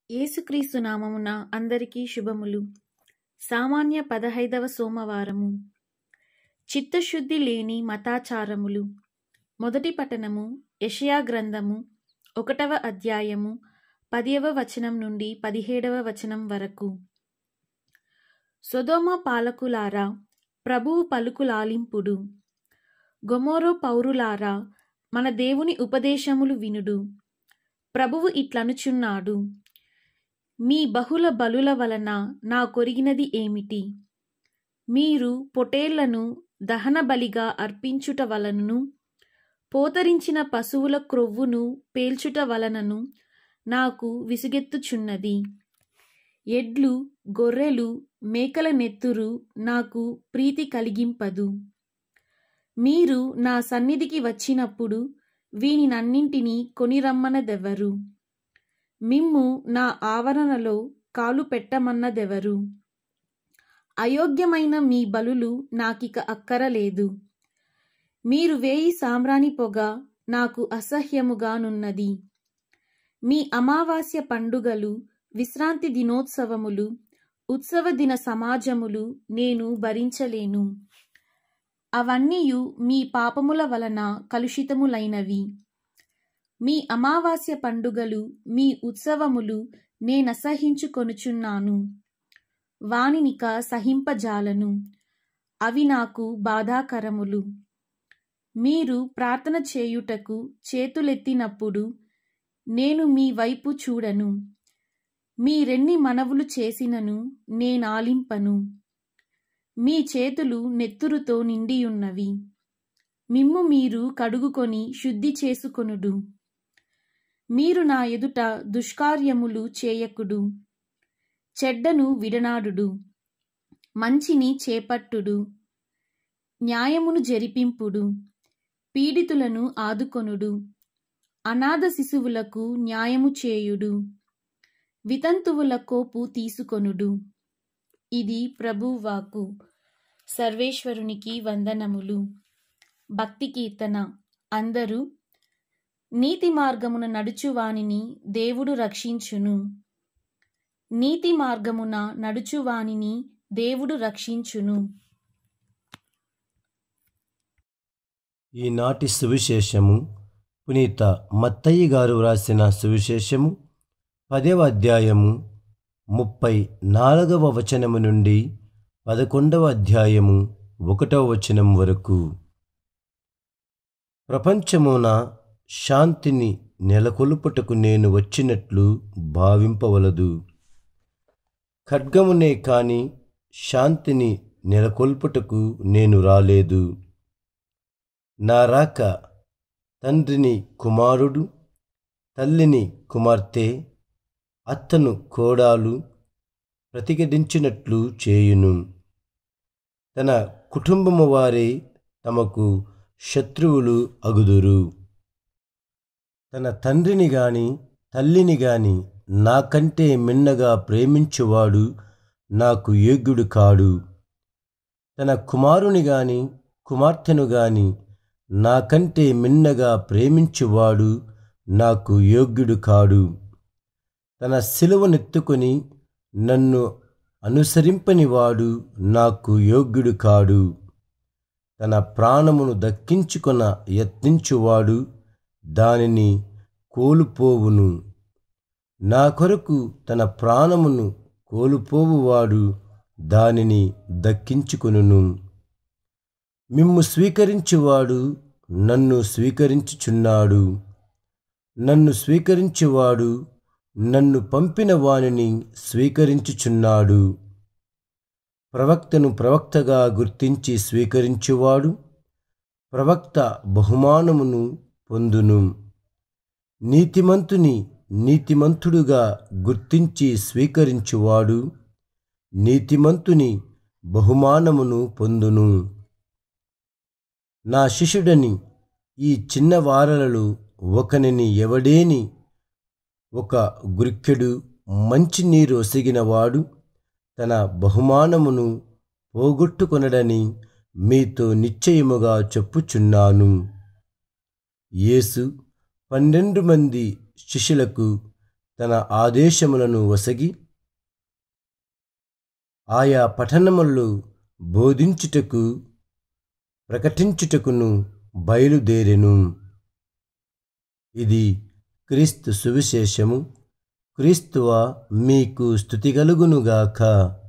యేసుక్రీస్తు నామమున అందరికీ శుభములు సామాన్య పదహైదవ సోమవారము చిత్తశుద్ధి లేని మతాచారములు మొదటి పఠనము యెషయా గ్రంథము ఒకటవ అధ్యాయము పదియవ వచనం నుండి పదిహేడవ వచనం వరకు సొదొమ పాలకులారా ప్రభువు పలుకులాలింపుడు గొమోరో పౌరులారా మన దేవుని ఉపదేశములు వినుడు ప్రభువు ఇట్లనుచున్నాడు మీ బహుళ బలుల వలన నా కొరిగినది ఏమిటి మీరు పొటేళ్లను దహన బలిగా అర్పించుట వలనను పోతరించిన పశువుల క్రొవ్వును పేల్చుట వలనను నాకు విసుగెత్తుచున్నది ఎడ్లు గొర్రెలు మేకల నెత్తురు నాకు ప్రీతి కలిగింపదు మీరు నా సన్నిధికి వచ్చినప్పుడు వీనినన్నింటినీ కొనిరమ్మనదెవరు మిమ్ము నా ఆవరణలో కాలు పెట్టమన్నదెవరు అయోగ్యమైన మీ బలులు నాకిక అక్కరలేదు మీరు వేయి సాంబ్రాణి పొగ నాకు అసహ్యముగానున్నది మీ అమావాస్య పండుగలు విశ్రాంతి దినోత్సవములు ఉత్సవ దిన సమాజములు నేను భరించలేను అవన్నీయు మీ పాపముల వలన కలుషితములైనవి మీ అమావాస్య పండుగలు మీ ఉత్సవములు నేనసహించుకొనుచున్నాను వానినిక సహింపజాలను అవి నాకు బాధాకరములు మీరు ప్రార్థన చేయుటకు చేతులెత్తినప్పుడు నేను మీ వైపు చూడను మీరెన్ని మనవులు చేసినను నేనాలింపను మీ చేతులు నెత్తురుతో నిండియున్నవి మిమ్ము మీరు కడుగుకొని శుద్ధి చేసుకొనుడు మీరు నా ఎదుట దుష్కార్యములు చేయకుడు చెడ్డను విడనాడుడు మంచిని చేపట్టుడు న్యాయమును జరిపింపుడు పీడితులను ఆదుకొనుడు అనాథ శిశువులకు న్యాయము చేయుడు వితంతువుల కోపు తీసుకొనుడు ఇది ప్రభువాకు సర్వేశ్వరునికి వందనములు భక్తి కీర్తన అందరూ నీతి మార్గమున నడుచువానిని దేవుడు రక్షించును నీతి మార్గమున నడుచువానిని దేవుడు రక్షించును ఈనాటి సువిశేషము పునీత మత్తయ్య గారు వ్రాసిన సువిశేషము పదవ అధ్యాయము ముప్పై నాలుగవ వచనము నుండి పదకొండవ అధ్యాయము ఒకటవ వచనం వరకు ప్రపంచమున శాంతిని నెలకొల్పుటకు నేను వచ్చినట్లు భావింపవలదు ఖడ్గమునే కాని శాంతిని నెలకొల్పుటకు నేను రాలేదు నా రాక తండ్రిని కుమారుడు తల్లిని కుమార్తె అత్తను కోడాలు ప్రతిఘటించినట్లు చేయును తన కుటుంబము వారే తమకు శత్రువులు అగుదురు తన తండ్రిని గాని తల్లిని గాని నాకంటే మిన్నగా ప్రేమించువాడు నాకు యోగ్యుడు కాడు తన కుమారుని గాని కుమార్తెను గాని నాకంటే మిన్నగా ప్రేమించువాడు నాకు యోగ్యుడు కాడు తన సిలువనెత్తుకొని నన్ను అనుసరింపనివాడు నాకు యోగ్యుడు కాడు తన ప్రాణమును దక్కించుకొన యత్నించువాడు దానిని కోల్పోవును నా కొరకు తన ప్రాణమును కోల్పోవువాడు దానిని దక్కించుకొనును మిమ్ము స్వీకరించువాడు నన్ను స్వీకరించుచున్నాడు నన్ను స్వీకరించువాడు నన్ను పంపిన వానిని స్వీకరించుచున్నాడు ప్రవక్తను ప్రవక్తగా గుర్తించి స్వీకరించువాడు ప్రవక్త బహుమానమును పొందును నీతిమంతుని నీతిమంతుడుగా గుర్తించి స్వీకరించువాడు నీతిమంతుని బహుమానమును పొందును నా శిష్యుడని ఈ చిన్న వారలలో ఒకనిని ఎవడేని ఒక గురిక్కెడు మంచినీరు ఒసిగినవాడు తన బహుమానమును పోగొట్టుకొనడని మీతో నిశ్చయముగా చెప్పుచున్నాను యేసు పన్నెండు మంది శిష్యులకు తన ఆదేశములను వసగి ఆయా పఠనములు బోధించుటకు ప్రకటించుటకును బయలుదేరెను ఇది క్రీస్తు సువిశేషము క్రీస్తువ మీకు స్థుతి కలుగునుగాక